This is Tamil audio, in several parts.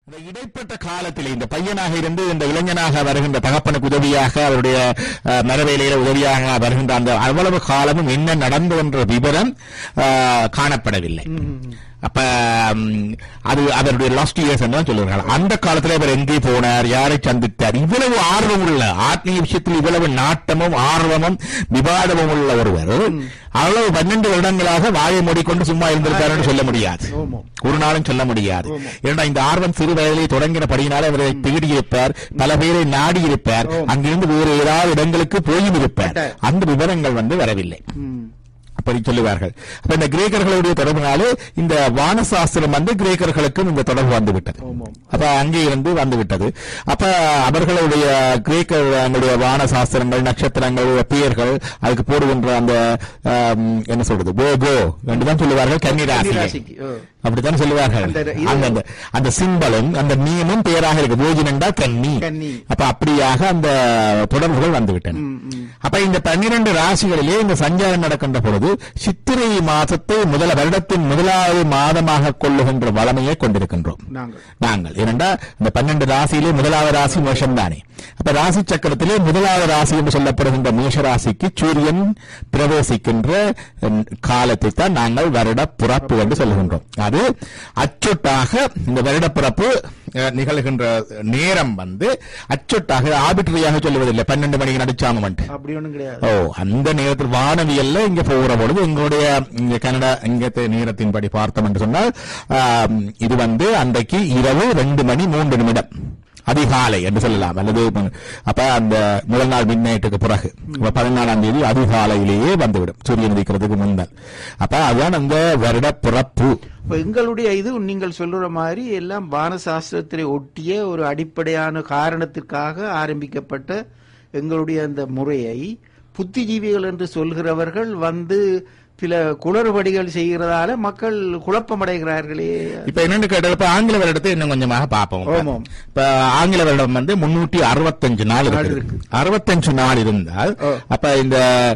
அந்த இடைப்பட்ட காலத்தில் இந்த பையனாக இருந்து இந்த இளைஞனாக வருகின்ற தகப்பனுக்கு உதவியாக அவருடைய அஹ், மரவேலையில உதவியாக வருகின்ற அந்த அவ்வளவு காலமும் என்ன நடந்தது என்ற விவரம் அஹ், காணப்படவில்லை அப்ப ம், அது அவருடைய லாஸ்ட் இயர்ஸ் தான் சொல்லுவார்கள் அந்த காலத்துல அவர் எங்கே போனார் யாரை சந்தித்தார் இவ்வளவு ஆர்வம் உள்ள ஆத்மீய விஷயத்தில் இவ்வளவு நாட்டமும் ஆர்வமும் விவாதமும் உள்ள ஒருவர் அவ்வளவு பன்னெண்டு வருடங்களாக வாயை மூடிக்கொண்டு சும்மா இருந்திருக்காரு என்று சொல்ல முடியாது ஆமாம். ஒரு நாளும் சொல்ல முடியாது ஏன்னா இந்த ஆர்வம் சிறு வயதிலே தொடங்கினபடியினால அவரை தேடியிருப்பார் பல பேரை நாடி இருப்பார் அங்கிருந்து வேறு ஏதாவது இடங்களுக்கு போயும் இருப்பார் அந்த விவரங்கள் வந்து வரவில்லை ம். அப்படி சொல்லுவார்கள் அப்ப இந்த கிரேக்கர்களுடைய தொடர்புனாலே இந்த வானசாஸ்திரம் வந்து கிரேக்கர்களுக்கும் இந்த தொடர்பு வந்து விட்டது ஆமாம். அப்ப அங்கே இருந்து வந்து விட்டது அப்ப அவர்களுடைய கிரேக்கர்களுடைய வான சாஸ்திரங்கள் நட்சத்திரங்கள் பெயர்கள் அதுக்கு போடுகின்ற அந்த ஆம், என்ன சொல்றது கோ கோ என்றுதான் சொல்லுவார்கள் கன்னிராசி கன்னிராசிக்கு, ஓ. அப்படித்தான் சொல்லுவார்கள் அந்த இது- அந்த அந்த- அந்த சிம்பலும் அந்த மீனும் பெயராக இருக்கு போஜனண்டா கன்னி கன்னி. அப்ப அப்படியாக அந்த தொடர்புகள் வந்துவிட்டன ம், ம். அப்ப இந்த பன்னிரண்டு ராசிகளிலே இந்த சஞ்சாரம் நடக்கின்ற பொழுது சித்திரை மாதத்தை முதல வருடத்தின் முதலாவது மாதமாக கொள்ளுகின்ற வளமையை கொண்டிருக்கின்றோம் நாங்கள் நாங்கள் ஏனென்றா இந்த பன்னெண்டு ராசியிலே முதலாவது ராசி மேஷம் தானே அப்ப ராசி சக்கரத்திலே முதலாவது ராசி என்று சொல்லப்படுகின்ற மேஷ ராசிக்கு சூரியன் பிரவேசிக்கின்ற ம், காலத்தை தான் நாங்கள் வருட பிறப்பு என்று சொல்லுகின்றோம் அது அச்சொட்டாக இந்த வருட பிறப்பு அஹ், நிகழ்கின்ற நேரம் வந்து அச்சொட்டாக ஆபிட்ரியாக சொல்லுவதில்லை பன்னெண்டு மணிக்கு நடிச்சாம அப்படி ஒண்ணும் கிடையாது ஓ அந்த நேரத்தில் வானவியல்ல இங்க போகிற பொழுது எங்களுடைய இங்க கனடா இங்க நேரத்தின்படி பார்த்தோம் என்று சொன்னால் ஆம், இது வந்து அன்றைக்கு இரவு ரெண்டு மணி மூன்று நிமிடம் அதிகாலை என்று சொல்லலாம் அல்லது அப்ப அந்த முதல் நாள் மின்னேட்டுக்கு பிறகு அப்ப பதினாலாம் தேதி அதிகாலையிலேயே வந்துவிடும் சூரியன் உதிக்கிறதுக்கு முன்னால் அப்ப அதுதான் அந்த வருட பிறப்பு இப்ப எங்களுடைய இது நீங்கள் சொல்ற மாதிரி எல்லாம் வானசாஸ்திரத்தை ஒட்டிய ஒரு அடிப்படையான காரணத்திற்காக ஆரம்பிக்கப்பட்ட எங்களுடைய அந்த முறையை புத்திஜீவிகள் என்று சொல்கிறவர்கள் வந்து சில குளறுபடிகள் செய்கிறதால மக்கள் குழப்பமடைகிறார்களே இப்ப என்னன்னு கேட்டா இப்ப ஆங்கில வருடத்தை இன்னும் கொஞ்சமாக பார்ப்போம் ஆமாம். இப்ப ஆங்கில வருடம் வந்து முன்னூற்றி அறுபத்தஞ்சு நாள் இருக்கு இருக்கு. அறுபத்தஞ்சு நாள் இருந்தால் ஓ. அப்ப இந்த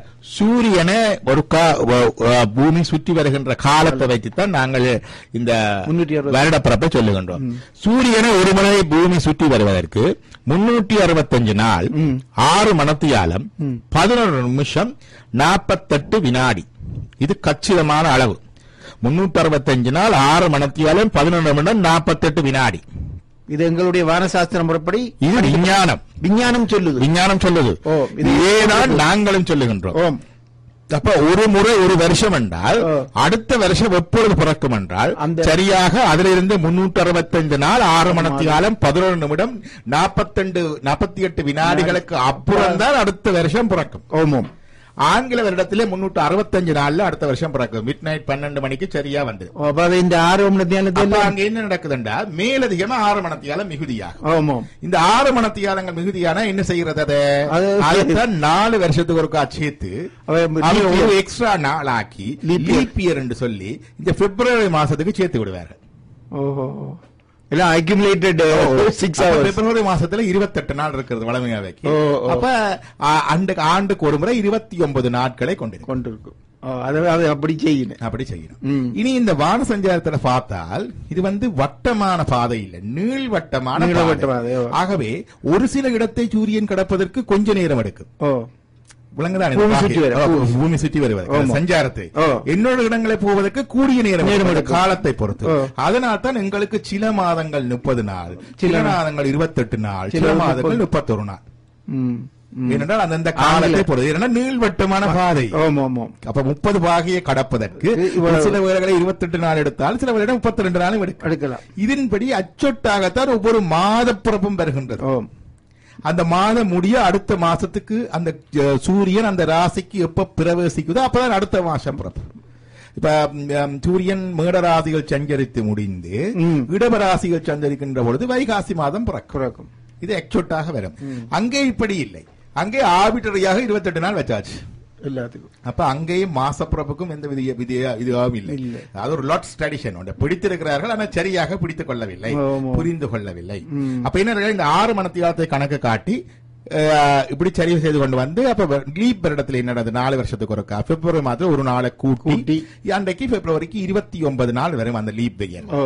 சூரியனை ஒரு கா- வ- வ- பூமி சுற்றி வருகின்ற காலத்தை வைத்துத்தான் நாங்கள் இந்த 360. வருடப்பிறப்பை சொல்லுகின்றோம் சூரியனை ஒரு முறை பூமி சுற்றி வருவதற்கு முன்னூற்றி அறுபத்தஞ்சு நாள் ம். ஆறு மணத்தியாலம் ம். பதினொரு நிமிஷம் நாற்பத்தெட்டு வினாடி இது கச்சிதமான அளவு முன்னூற்றி அறுபத்தஞ்சு நாள் ஆறு மணத்தியாலம் பதினொன்று நிமிடம் நாற்பத்தெட்டு வினாடி இது எங்களுடைய வானசாஸ்திர முறைப்படி இது விஞ்ஞானம் விஞ்ஞானம் சொல்லுது விஞ்ஞானம் சொல்லுது ஓ, இது- இதேதான் நாங்களும் சொல்லுகின்றோம் ஓம் அப்ப ஒரு முறை ஒரு வருஷம் என்றால் ஓ. அடுத்த வருஷம் எப்பொழுது பிறக்கும் என்றால் அந்த- சரியாக அதிலிருந்து முன்னூற்றி அறுபத்தைந்து நாள் ஆறு மணி காலம் பதினொரு நிமிடம் நாற்பத்தெண்டு நாற்பத்தி எட்டு வினாடிகளுக்கு அப்புறம் தான் அடுத்த வருஷம் பிறக்கும் ஓமோம் ஆங்கில வருடத்திலே முன்னூற்று அறுபத்தஞ்சு நாள்ல அடுத்த வருஷம் பிறக்கும் மிட் நைட் பன்னெண்டு மணிக்கு சரியா வந்து அப்ப அது இந்த ஆறு மணி அப்ப தியானத்தில் அங்க என்ன நடக்குதுண்டா மேலதிகமா ஆறு மணத்தியால மிகுதியாகும் ஓமோம் இந்த ஆறு மணத்தியாலங்கள் மிகுதியானா என்ன செய்யறது அது அது- அதுதான் நாலு வருஷத்துக்கு ஒருக்கா சேர்த்து அவ அதை leap ஒரு year. எக்ஸ்ட்ரா நாள் ஆக்கி Leap year. லீப் இயர் என்று சொல்லி இந்த பிப்ரவரி மாசத்துக்கு சேர்த்து விடுவார்கள் ஓஹோ எல்லாம் அக்யூமுலேட்டட் சிக்ஸ் அப்ப ஹவர்ஸ் பிப்ரவரி மாசத்துல இருபத்தெட்டு நாள் இருக்கிறது வளமையாவைக்கு ஓ, ஓ. அப்ப ஆ, ஆண்டுக்கு ஆண்டுக்கு ஒரு முறை இருபத்தி ஒன்பது நாட்களை கொண்டிருக்கும் கொண்டிருக்கும் ஓ, அது அது அப்படி செய்யணும் அப்படி செய்யணும் ம். இனி இந்த வான சஞ்சாரத்துல பார்த்தால் இது வந்து வட்டமான பாதை இல்ல நீள்வட்டமான நீள்வட்ட பாதை. பாதை, ஓ. ஆகவே ஒரு சில இடத்தை சூரியன் கடப்பதற்கு கொஞ்ச நேரம் எடுக்கும் ஓ விளங்குதானே? பூமி பாக்கி- சுற்றி வர. ஓ, பூமி சுற்றி வருவது ஆமா. சஞ்சாரத்தை ஓ. இன்னொரு இடங்களை போவதற்கு கூடிய நேரம் நேரம் எடுக்கும். எடுக்கும். காலத்தை பொறுத்து ஓ. அதனால் தான் எங்களுக்கு சில மாதங்கள் முப்பது நாள் சில சில மாதங்கள் இருபத்தெட்டு நாள் சில சில மாதங்கள் முப்பது. முப்பத்தொரு நாள் ம் ம். ஏனென்றால் அந்தந்த காலத்தை ஆங்கில- பொறுத்து ஏன்னா நீள்வட்டமான பாதை ஓம் ஓம் ஓம் அப்ப முப்பது பாகையை கடப்பதற்கு இவ்வளவு- சில வேளைகளை இருபத்தெட்டு நாள் எடுத்தால் சில வேளைகளை முப்பத்தி ரெண்டு நாளும் எடுக்கும் எடுக்கலாம் இதன்படி அச்சொட்டாகத்தான் ஒவ்வொரு மாத பிறப்பும் வருகின்றது ஓம் அந்த மாதம் முடிய அடுத்த மாசத்துக்கு அந்த அஹ், சூரியன் அந்த ராசிக்கு எப்ப பிரவேசிக்குதோ அப்பதான் அடுத்த மாசம் பிறப்பு இப்ப ம், சூரியன் மேட ராசிகள் சஞ்சரித்து முடிந்து ம். இடப ராசிகள் சஞ்சரிக்கின்ற பொழுது வைகாசி மாதம் பிறக்கும் பிறக்கும் இது எக்ஸொட்டாக வரும் அங்கே இப்படி இல்லை அங்கே ஆர்பிட்டரியாக இருபத்தெட்டு நாள் வச்சாச்சு எல்லாத்துக்கும் அப்ப அங்கேயும் மாசப்பிறப்புக்கும் எந்த விதிய விதிய இதுவும் இல்லை இல்லை. அது ஒரு லாட்ஸ் ட்ரெடிஷன் ஒன்று பிடித்திருக்கிறார்கள் ஆனால் சரியாக பிடித்துக் கொள்ளவில்லை ஆமா. புரிந்து கொள்ளவில்லை ம். அப்ப என்ன இந்த ஆறு மணத்தியாலத்தை கணக்கு காட்டி அஹ், இப்படி சரிவு செய்து கொண்டு வந்து அப்ப லீப் வருடத்துல என்ன நடந்தது நாலு வருஷத்துக்கு ஒருக்கா பிப்ரவரி மாதம் ஒரு நாளை கூட்டி கூட்டி. அன்றைக்கு பிப்ரவரிக்கு இருபத்தி ஒன்பது நாள் வரும் அந்த லீப் இயர் ஓ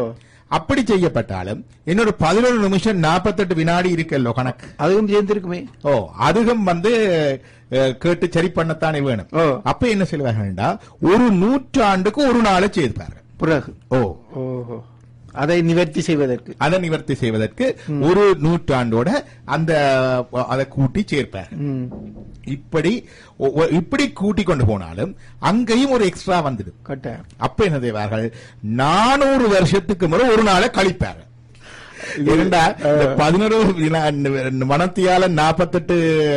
அப்படி செய்யப்பட்டாலும் இன்னொரு பதினொரு நிமிஷம் நாற்பத்தெட்டு வினாடி இருக்கல்லோ கணக்கு அதுவும் சேர்ந்திருக்குமே ஓ அதுவும் வந்து அஹ், கேட்டு சரி பண்ணத்தானே வேணும் ஓ. அப்ப என்ன செய்வார்கள்டா ஒரு நூற்றாண்டுக்கு ஒரு நாளை செய்திருப்பார்கள் பிறகு ஓ ஓஹோ அதை நிவர்த்தி செய்வதற்கு அதை நிவர்த்தி செய்வதற்கு ஒரு நூற்றாண்டோட அந்த அஹ், அதை கூட்டி சேர்ப்பார் ம். இப்படி ஒ- ஒ- இப்படி கூட்டி கொண்டு போனாலும் அங்கேயும் ஒரு எக்ஸ்ட்ரா வந்துடும் கட்டாயம் அப்ப என்ன செய்வார்கள் நானூறு வருஷத்துக்கு முறை ஒரு நாளை கழிப்பார்கள் இரண்டா இந்த பதினோரு வினா- மணத்தியால நாற்பத்தெட்டு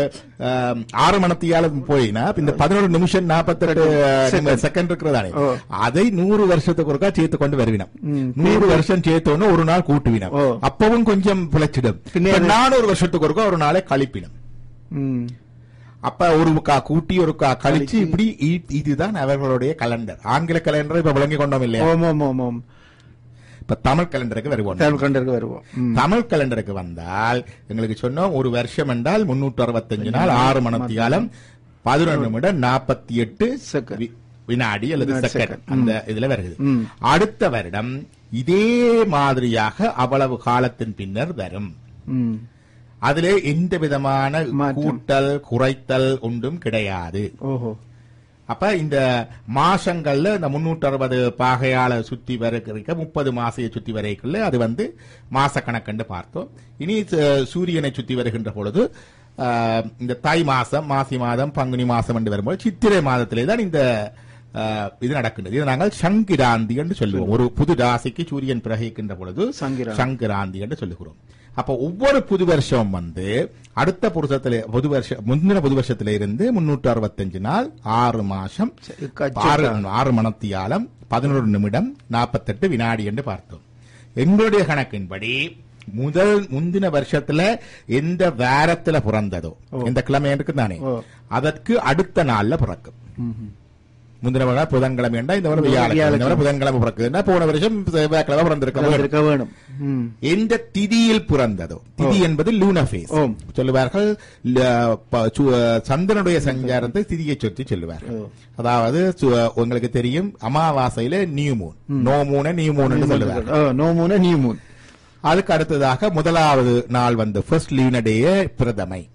ஆம், ஆறு மணத்தியால போயினா இந்த பதினோரு நிமிஷம் நாற்பத்தெட்டு செகண்ட் இருக்கிறதானே ஓ. அதை நூறு வருஷத்துக்கு ஒருக்கா சேர்த்து கொண்டு வருவினம் ம். நூறு வருஷம் சேர்த்தோன்னு ஒரு நாள் கூட்டுவினம் ஓ. அப்பவும் கொஞ்சம் பிழைச்சிடும் பின்ன இப்ப நானூறு வருஷத்துக்கு ஒருக்கா ஒரு நாளை கழிப்பினம் ம். அப்ப ஒரு கா கூட்டி ஒரு கா கழிச்சு இப்படி இ- இதுதான் அவர்களுடைய கலண்டர் ஆங்கில கலண்டர் இப்ப விளங்கி கொண்டோம் இல்லையா ஓம் ஓம் ஓம் ஓம் இப்ப தமிழ் கலண்டருக்கு வருவோம் தமிழ் கண்டருக்கு வருவோம் ம். தமிழ் கலண்டருக்கு வந்தால் எங்களுக்கு சொன்னோம் ஒரு வருஷம் என்றால் முன்னூற்று அறுபத்தஞ்சு நாள் ஆறு மணத்தியாலம் பதினொன்று நிமிடம் நாற்பத்தி எட்டு Second. வி- வினாடி அல்லது வினாடி செகண்ட் second. அந்த இதுல வருகிறது ம். அடுத்த வருடம் இதே மாதிரியாக அவ்வளவு காலத்தின் பின்னர் வரும் ம். அதிலே எந்த விதமான மாற்றம். கூட்டல் குறைத்தல் ஒன்றும் கிடையாது ஓஹோ அப்ப இந்த மாசங்கள்ல இந்த முன்னூற்றி அறுபது பாகையால சுத்தி வரைக்க முப்பது மாசையை சுத்தி வரைக்குள்ள அது வந்து மாச கணக்கென்று பார்த்தோம் இனி ச- சூரியனை சுத்தி வருகின்ற பொழுது ஆஹ், இந்த தை மாசம் மாசி மாதம் பங்குனி மாசம் என்று வரும்போது சித்திரை மாதத்திலே தான் இந்த ஆஹ், இது நடக்கின்றது இது நாங்கள் சங்கிராந்தி என்று சொல்லுவோம் ஒரு புது ராசிக்கு சூரியன் பிரகிக்கின்ற பொழுது சங்கிராந்தி. சங்கராந்தி என்று சொல்லுகிறோம் அப்ப ஒவ்வொரு புது வருஷம் வந்து அடுத்த புருஷத்திலே புது வருஷம் முந்தின புது வருஷத்தில இருந்து முன்னூற்று அறுபத்தஞ்சு நாள் ஆறு மாசம் சரி, கச்சா- ஆறு ஆறு மணத்தியாலம் பதினோரு நிமிடம் நாற்பத்தெட்டு வினாடி என்று பார்த்தோம் எங்களுடைய கணக்கின்படி முதல் முந்தின வருஷத்துல எந்த வாரத்துல பிறந்ததோ எந்த கிழமை இருக்கு தானே ஓ. அதற்கு அடுத்த நாள்ல பிறக்கும் ம்ஹும். முந்தின வருடம் புதன்கிழமை என்றா இந்த வருடம் வியாழக்கிழமை இந்த வருடம் புதன்கிழமை பிறக்குதுன்னா போன வருஷம் செவ்வாய்க்கிழமை பிறந்திருக்க வேண்டும். இருக்க வேணும் ம். எந்த திதியில் பிறந்ததோ திதி என்பது லூனஃபேஸ் ஓம். சொல்லுவார்கள் ல- ப- சு- சந்திரனுடைய சஞ்சாரத்தை திதியை சுற்றி சொல்லுவார்கள் ஓ. அதாவது சு- உங்களுக்கு தெரியும் அமாவாசையில new moon no moon new moon சொல்லுவார்கள் oh, no moon new moon அதுக்கு அடுத்ததாக முதலாவது நாள் வந்து ஃபர்ஸ்ட் லீனடைய பிரதமை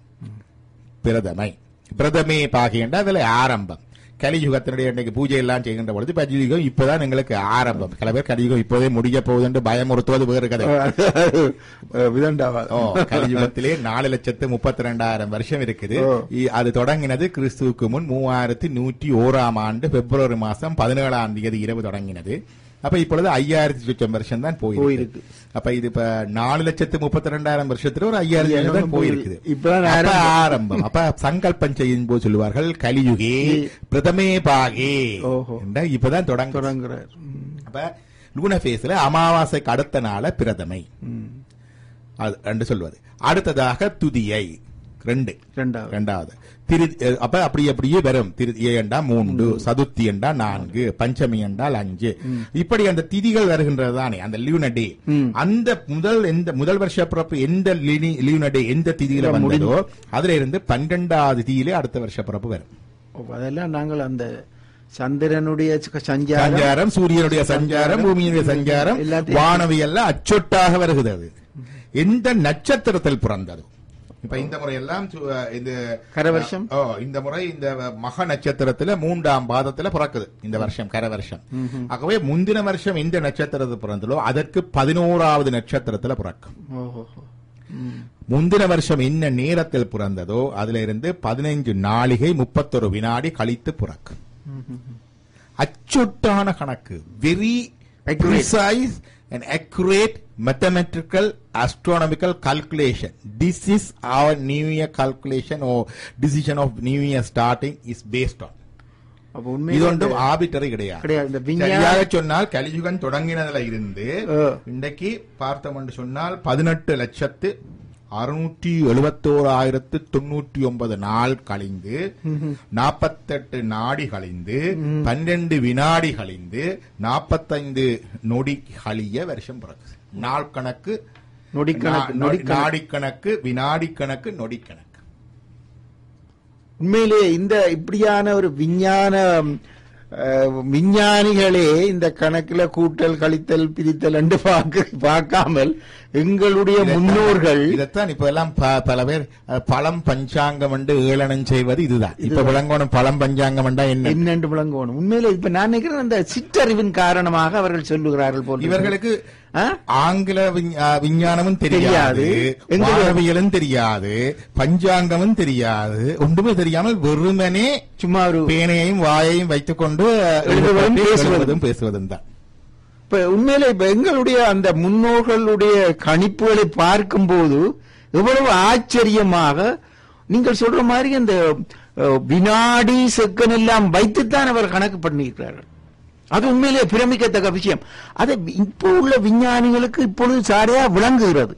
பிரதமை பிரதமே பாகின்ற அதுல ஆரம்பம் கலியுகத்தினுடைய இன்னைக்கு பூஜை எல்லாம் செய்கின்ற பொழுது இப்ப கலியுகம் இப்பதான் எங்களுக்கு ஆரம்பம் சில பேர் கலியுகம் இப்போதே முடிய போகுது என்று பயமுறுத்துவது வேறு கதை விதண்டாவா ஓ கலியுகத்திலே நாலு லட்சத்து முப்பத்தி ரெண்டாயிரம் வருஷம் இருக்குது ஓ. இ- அது தொடங்கினது கிறிஸ்துவுக்கு முன் மூவாயிரத்தி நூற்றி ஓராம் ஆண்டு பிப்ரவரி மாசம் பதினேழாம் தேதி இரவு தொடங்கினது அப்ப இப்பொழுது ஐயாயிரத்தி சொச்சம் வருஷம் தான் போயிருக்கு போயிருக்கு. அப்ப இது இப்ப நாலு லட்சத்து முப்பத்தி ரெண்டாயிரம் வருஷத்துல ஒரு ஐயாயிரத்தி ஐநூறு தான் போயிருக்குது இப்பதான் அப்ப ஆரம்பம். ஆரம்பம் அப்ப சங்கல்பம் செய்யும் போது சொல்லுவார்கள் கலியுகே பிரதமே பாகே ஓஹோ. என்ற இப்பதான் தொடங்க தொடங்குறார் ம். அப்ப லூனபேஸ்ல அமாவாசைக்கு அடுத்த நாள பிரதமை ம். அது என்று சொல்வது அடுத்ததாக துதியை ரெண்டு ரெண்டாவது ரெண்டாவது திரு அஹ் அப்ப அப்படி அப்படியே வரும் திரு ஏண்டா மூன்று சதுர்த்தி என்றா நான்கு பஞ்சமி என்றால் அஞ்சு இப்படி அந்த திதிகள் வருகின்றது தானே அந்த லியூனடே ம். அந்த முதல் எந்த முதல் வருஷ பிறப்பு எந்த லியூனடே எந்த திதியில வந்ததோ அதுல இருந்து பன்னிரெண்டாவது திதியிலே அடுத்த வருஷ பிறப்பு வரும் ஓ, அதெல்லாம் நாங்கள் அந்த சந்திரனுடைய ச- சஞ்சாரம் சஞ்சாரம் சூரியனுடைய சஞ்சாரம் பூமியினுடைய சஞ்சாரம் எல்லாத்தையும் வானவி எல்லாம் அச்சொட்டாக வருகிறது எந்த நட்சத்திரத்தில் பிறந்தது இப்ப இந்த முறை எல்லாம் சு- இது கரவருஷம்? ஓ இந்த முறை இந்த மக நட்சத்திரத்துல மூன்றாம் பாதத்துல பிறக்குது இந்த வருஷம் கர வருஷம் ஆகவே முந்தின வருஷம் எந்த நட்சத்திரத்தில் பிறந்ததோ அதற்கு பதினோராவது நட்சத்திரத்துல பிறக்கும் ஓஹோ ம். முந்தின வருஷம் என்ன நேரத்தில் பிறந்ததோ அதுல இருந்து பதினைஞ்சு நாளிகை முப்பத்தொரு வினாடி கழித்து பிறக்கும் அச்சுட்டான கணக்கு very precise and accurate mathematical astronomical calculation this is our new year calculation or decision of new year starting is based on அப்ப இது உண்மையிலே ஒன்றும் ஆபிட்டரி கிடையாது கிடையாது. இந்த விஞ்ஞான- சரியாக சொன்னால் கலியுகம் தொடங்கினதுல இருந்து ஆ. இன்றைக்கு பார்த்தோம் என்று சொன்னால் பதினெட்டு லட்சத்து அறுநூற்றி எழுபத்தோராயிரத்து தொண்ணூற்றி ஒன்பது நாள் கழிந்து நாற்பத்தெட்டு நாடி கழிந்து பன்னெண்டு வினாடி கழிந்து நாற்பத்தைந்து நொடி கழிய வருஷம் பிறகு நாள் கணக்கு நொடிக்கணக்கு நா- நொடிக்கணக்கு நாடி கணக்கு வினாடி கணக்கு நொடி கணக்கு உண்மையிலே இந்த இப்படியான ஒரு விஞ்ஞான அஹ், விஞ்ஞானிகளே இந்த கணக்குல கூட்டல் கழித்தல் பிரித்தல் என்று பார்க்க பார்க்காமல் எங்களுடைய முன்னோர்கள் இதைத்தான் இப்ப எல்லாம் ப- பல பேர் அஹ், பழம் பஞ்சாங்கம் என்று ஏளனம் செய்வது இதுதான் இப்ப விளங்கணும் பழம் பஞ்சாங்கம் என்றா என்ன என்னென்று விளங்கணும் உண்மையில இப்ப நான் நினைக்கிறேன் அந்த சிற்றறிவின் காரணமாக அவர்கள் சொல்லுகிறார்கள் போல் இவர்களுக்கு ஆ? ஆங்கில விஞ்- ஆ, விஞ்ஞானமும் தெரியாது தெரியாது. எங்க- வானவியலும் தெரியாது பஞ்சாங்கமும் தெரியாது ஒன்றுமே தெரியாமல் வெறுமனே சும்மா ஒரு பேனையையும் வாயையும் வைத்துக் கொண்டு எழுதுவதும் பேசுவதும். பேசுவதும் பேசுவதும் தான் இப்ப உண்மையில இப்ப எங்களுடைய அந்த முன்னோர்களுடைய கணிப்புகளை பார்க்கும்போது எவ்வளவு ஆச்சரியமாக நீங்கள் சொல்ற மாதிரி அந்த அஹ், வினாடி செக்கன் எல்லாம் வைத்துத்தான் அவர் கணக்கு பண்ணியிருக்கிறார்கள் அது உண்மையிலே பிரமிக்கத்தக்க விஷயம் அது இப்போ உள்ள விஞ்ஞானிகளுக்கு இப்பொழுது சாரையா விளங்குகிறது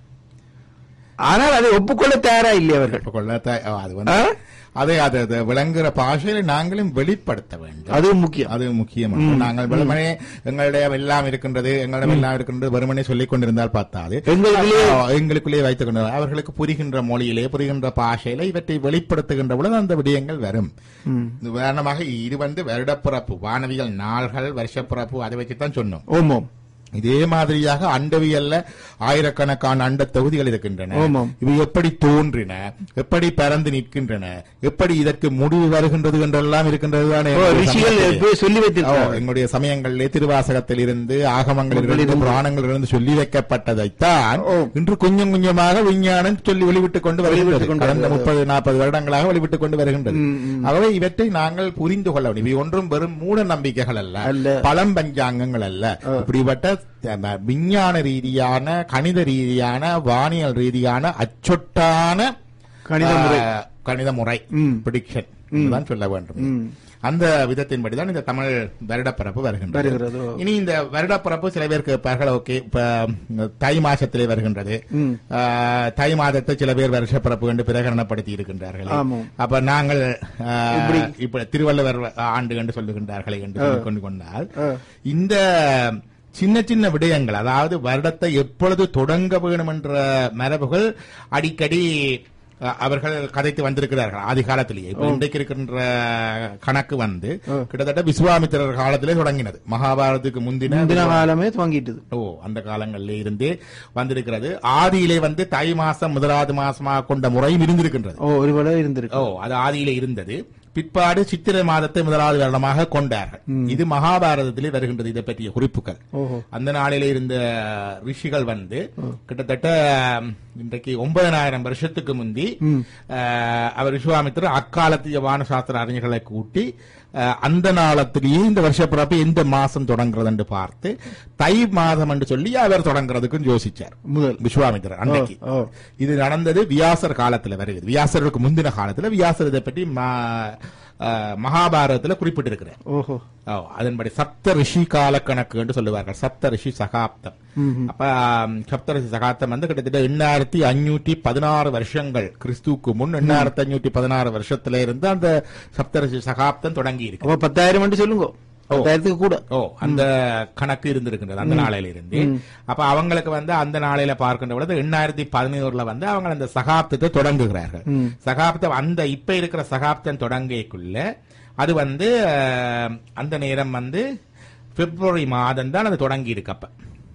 ஆனால் அதை ஒப்புக்கொள்ள தயாரா இல்லை அவர்கள் இப்ப கொள்ள த- அது வந்து ஆ? அதை அது அது விளங்குற பாஷையில நாங்களும் வெளிப்படுத்த வேண்டும் அதுவும் முக்கியம் அது முக்கியமான நாங்கள் வெறுமனே எங்களிடம் எல்லாம் இருக்கின்றது எங்களிடம் எல்லாம் இருக்கின்றது வெறுமனே சொல்லிக் கொண்டிருந்தால் பார்த்தாது எங்களுக்குள்ளே- ஆ, எங்களுக்குள்ளே வைத்துக் கொண்டு அவர்களுக்கு புரிகின்ற மொழியிலே புரிகின்ற பாஷையில இவற்றை வெளிப்படுத்துகின்ற பொழுது அந்த விடயங்கள் வரும் உதாரணமாக இது வந்து வருடப்பிறப்பு வானவியல் நாள்கள் வருஷப்பிறப்பு அதை வச்சுதான் சொன்னோம் ஓமோம் இதே மாதிரியாக அண்டவியல்ல ஆயிரக்கணக்கான அண்ட தொகுதிகள் இருக்கின்றன ஆமாம். இவை எப்படி தோன்றின எப்படி பறந்து நிற்கின்றன எப்படி இதற்கு முடிவு வருகின்றது என்றெல்லாம் இருக்கின்றதுதானே ஓ, ரிஷிகள் எப்பவே சொல்லி வைத்திருக்கிறார்கள் எங்களுடைய சமயங்களிலே திருவாசகத்தில் இருந்து ஆகமங்களிலிருந்து புராணங்களிலிருந்து சொல்லி வைக்கப்பட்டதைத்தான் ஓ. இன்று கொஞ்சம் கொஞ்சமாக விஞ்ஞானம் சொல்லி வெளிவிட்டுக் கொண்டு வருகின்றது வெளிவிட்டுக் கொண்டு கடந்த வருகிறது. முப்பது நாற்பது வருடங்களாக வெளிவிட்டுக் கொண்டு வருகின்றது ம், ம். ஆகவே இவற்றை நாங்கள் புரிந்து கொள்ள வேண்டும் இவை ஒன்றும் வெறும் மூட நம்பிக்கைகள் அல்ல அல்ல. பழம் பஞ்சாங்கங்கள் அல்ல இப்படிப்பட்ட அஹ், விஞ்ஞான ரீதியான கணித ரீதியான வானியல் ரீதியான அச்சொட்டான கணித முறை. அஹ், கணித முறை ம். பிடிக்ஷன் தான் சொல்ல வேண்டும் ம். அந்த விதத்தின்படிதான் இந்த தமிழ் வருடப்பிறப்பு வருகின்றது வருகிறது. இனி இந்த வருடப்பிறப்பு சில பேர் கேட்பார்கள் ஓகே இப்ப ம், தை மாசத்திலே வருகின்றது ம். அஹ், தை மாதத்தை சில பேர் வருஷப்பிறப்பு என்று பிரகடனப்படுத்தி இருக்கின்றார்கள் ஆமாம். அப்ப நாங்கள் அஹ், இப்படி. இப்ப திருவள்ளுவர் ஆண்டு என்று சொல்லுகின்றார்களே என்று சொல்லிக் கொண்டு கொண்டால் ஆ. இந்த சின்ன சின்ன விடயங்கள் அதாவது வருடத்தை எப்பொழுது தொடங்க வேணும் என்ற மரபுகள் அடிக்கடி அஹ், அவர்கள் கதைத்து வந்திருக்கிறார்கள் ஆதி காலத்திலேயே இப்ப இன்றைக்கு இருக்கின்ற கணக்கு வந்து கிட்டத்தட்ட விஸ்வாமித்திரர் காலத்திலே தொடங்கினது மகாபாரதத்துக்கு முந்தின முந்தின காலமே துவங்கிட்டது ஓ அந்த காலங்களிலே இருந்தே வந்திருக்கிறது ஆதியிலே வந்து தை மாசம் முதலாவது மாசமாக கொண்ட முறையும் இருந்திருக்கின்றது ஓ ஒருவேளை இருந்திருக்கு ஓ அது ஆதியிலே இருந்தது பிற்பாடு சித்திரை மாதத்தை முதலாவது வருடமாக கொண்டார்கள் இது மகாபாரதத்திலே வருகின்றது இதை பற்றிய குறிப்புகள் ஓஹோ அந்த நாளிலே இருந்த ரிஷிகள் வந்து கிட்டத்தட்ட ம், இன்றைக்கு ஒன்பதனாயிரம் வருஷத்துக்கு முந்தி அஹ், அவர் விஸ்வாமித்திரர் அக்காலத்திய வானசாஸ்திர அறிஞர்களை கூட்டி அஹ், அந்த நாளத்திலேயே இந்த வருஷ பிறப்பு எந்த மாசம் தொடங்குறது என்று பார்த்து தை மாதம் என்று சொல்லி அவர் தொடங்குறதுக்கு யோசிச்சார் முதல் விஸ்வாமித்திரர் அன்னைக்கு ஓ, ஓ. இது நடந்தது வியாசர் காலத்துல வருகிறது வியாசருக்கு முந்தின காலத்துல வியாசர் இதை பற்றி ம- அஹ், மகாபாரதத்துல குறிப்பிட்டிருக்கிறார் ஓஹோ ஓ, அதன்படி சப்த ரிஷி கால கணக்கு என்று சொல்லுவார்கள் சப்த ரிஷி சகாப்தம் அப்ப ஆம், சப்த ரிஷி சகாப்தம் வந்து கிட்டத்தட்ட எண்ணாயிரத்தி அஞ்சூற்றி பதினாறு வருஷங்கள் கிறிஸ்துவுக்கு முன் எண்ணாயிரத்தி அஞ்சூற்றி பதினாறு வருஷத்துல இருந்து அந்த சப்த ரிஷி சகாப்தம் தொடங்கி இருக்கு அப்ப பத்தாயிரம் மட்டும் சொல்லுங்க பத்தாயிரத்துக்கு கூட ஓ அந்த கணக்கு இருந்திருக்கின்றது அந்த நாளையில இருந்து அப்ப அவங்களுக்கு வந்து அந்த நாளையில பார்க்கின்ற பொழுது எண்ணாயிரத்தி பதினோருல வந்து அவங்க அந்த சகாப்தத்தை தொடங்குகிறார்கள் சகாப்தம் அந்த இப்ப இருக்கிற சகாப்தம் தொடங்கியக்குள்ள அது வந்து அஹ், அந்த நேரம் வந்து பிப்ரவரி மாதம் தான் அது தொடங்கி இருக்கு அப்ப